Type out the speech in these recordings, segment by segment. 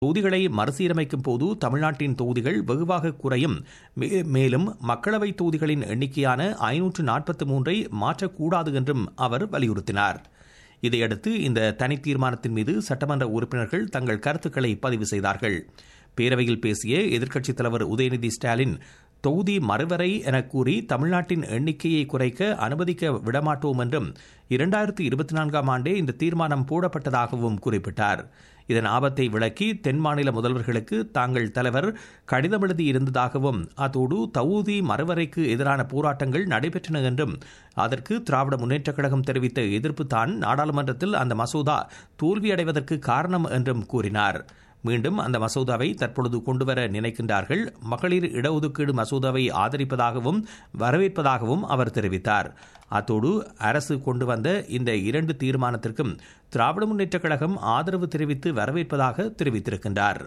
தொகுதிகளை மறுசீரமைக்கும் போது தமிழ்நாட்டின் தொகுதிகள் வெகுவாக குறையும் மே- மேலும் மக்களவைத் தொகுதிகளின் எண்ணிக்கையான ஐநூற்று நாற்பத்தி மூன்றை மாற்றக்கூடாது என்றும் அவர் வலியுறுத்தினார் இதையடுத்து இந்த தனி தீர்மானத்தின் மீது சட்டமன்ற உறுப்பினர்கள் தங்கள் கருத்துக்களை பதிவு செய்தார்கள் பேரவையில் பேசிய எதிர்க்கட்சித் தலைவர் உதயநிதி ஸ்டாலின் தொகுதி மறுவரை என கூறி தமிழ்நாட்டின் எண்ணிக்கையை குறைக்க அனுமதிக்க விடமாட்டோம் என்றும் இரண்டாயிரத்தி இருபத்தி நான்காம் ஆண்டே இந்த தீர்மானம் போடப்பட்டதாகவும் குறிப்பிட்டார் இதன் ஆபத்தை விளக்கி தென் மாநில முதல்வர்களுக்கு தாங்கள் தலைவர் கடிதம் எழுதி இருந்ததாகவும் அதோடு தகுதி மறுவரைக்கு எதிரான போராட்டங்கள் நடைபெற்றன என்றும் அதற்கு திராவிட முன்னேற்றக் கழகம் தெரிவித்த எதிர்ப்பு தான் நாடாளுமன்றத்தில் அந்த மசோதா தோல்வியடைவதற்கு காரணம் என்றும் கூறினார் மீண்டும் அந்த மசோதாவை தற்பொழுது கொண்டுவர நினைக்கின்றார்கள் மகளிர் இடஒதுக்கீடு மசோதாவை ஆதரிப்பதாகவும் வரவேற்பதாகவும் அவர் தெரிவித்தார் அத்தோடு அரசு கொண்டு வந்த இந்த இரண்டு தீர்மானத்திற்கும் திராவிட முன்னேற்றக் கழகம் ஆதரவு தெரிவித்து வரவேற்பதாக தெரிவித்திருக்கின்றார்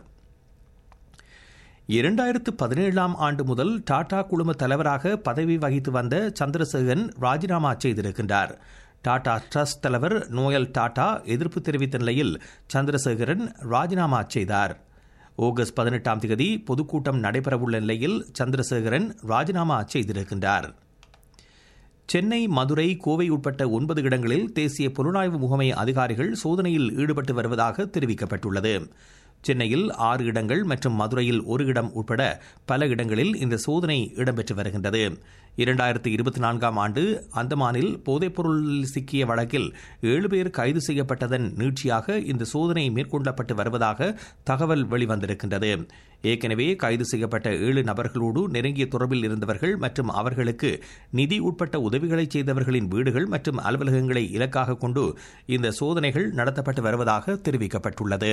இரண்டாயிரத்து பதினேழாம் ஆண்டு முதல் டாடா குழும தலைவராக பதவி வகித்து வந்த சந்திரசேகரன் ராஜினாமா செய்திருக்கின்றார் டாடா ட்ரஸ்ட் தலைவர் நோயல் டாடா எதிர்ப்பு தெரிவித்த நிலையில் சந்திரசேகரன் ராஜினாமா செய்தார் ஆகஸ்ட் பதினெட்டாம் தேதி பொதுக்கூட்டம் நடைபெறவுள்ள நிலையில் சந்திரசேகரன் ராஜினாமா செய்திருக்கின்றார் சென்னை மதுரை கோவை உட்பட்ட ஒன்பது இடங்களில் தேசிய புலனாய்வு முகமை அதிகாரிகள் சோதனையில் ஈடுபட்டு வருவதாக தெரிவிக்கப்பட்டுள்ளது சென்னையில் ஆறு இடங்கள் மற்றும் மதுரையில் ஒரு இடம் உட்பட பல இடங்களில் இந்த சோதனை இடம்பெற்று வருகின்றது இரண்டாயிரத்தி இருபத்தி நான்காம் ஆண்டு அந்தமானில் போதைப்பொருளில் சிக்கிய வழக்கில் ஏழு பேர் கைது செய்யப்பட்டதன் நீட்சியாக இந்த சோதனை மேற்கொள்ளப்பட்டு வருவதாக தகவல் வெளிவந்திருக்கின்றது ஏற்கனவே கைது செய்யப்பட்ட ஏழு நபர்களோடு நெருங்கிய தொடர்பில் இருந்தவர்கள் மற்றும் அவர்களுக்கு நிதி உட்பட்ட உதவிகளை செய்தவர்களின் வீடுகள் மற்றும் அலுவலகங்களை இலக்காக கொண்டு இந்த சோதனைகள் நடத்தப்பட்டு வருவதாக தெரிவிக்கப்பட்டுள்ளது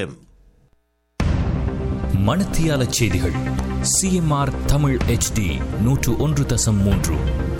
மணத்தியால செய்திகள் சிஎம்ஆர் தமிழ் HD நூற்று ஒன்று தசம் மூன்று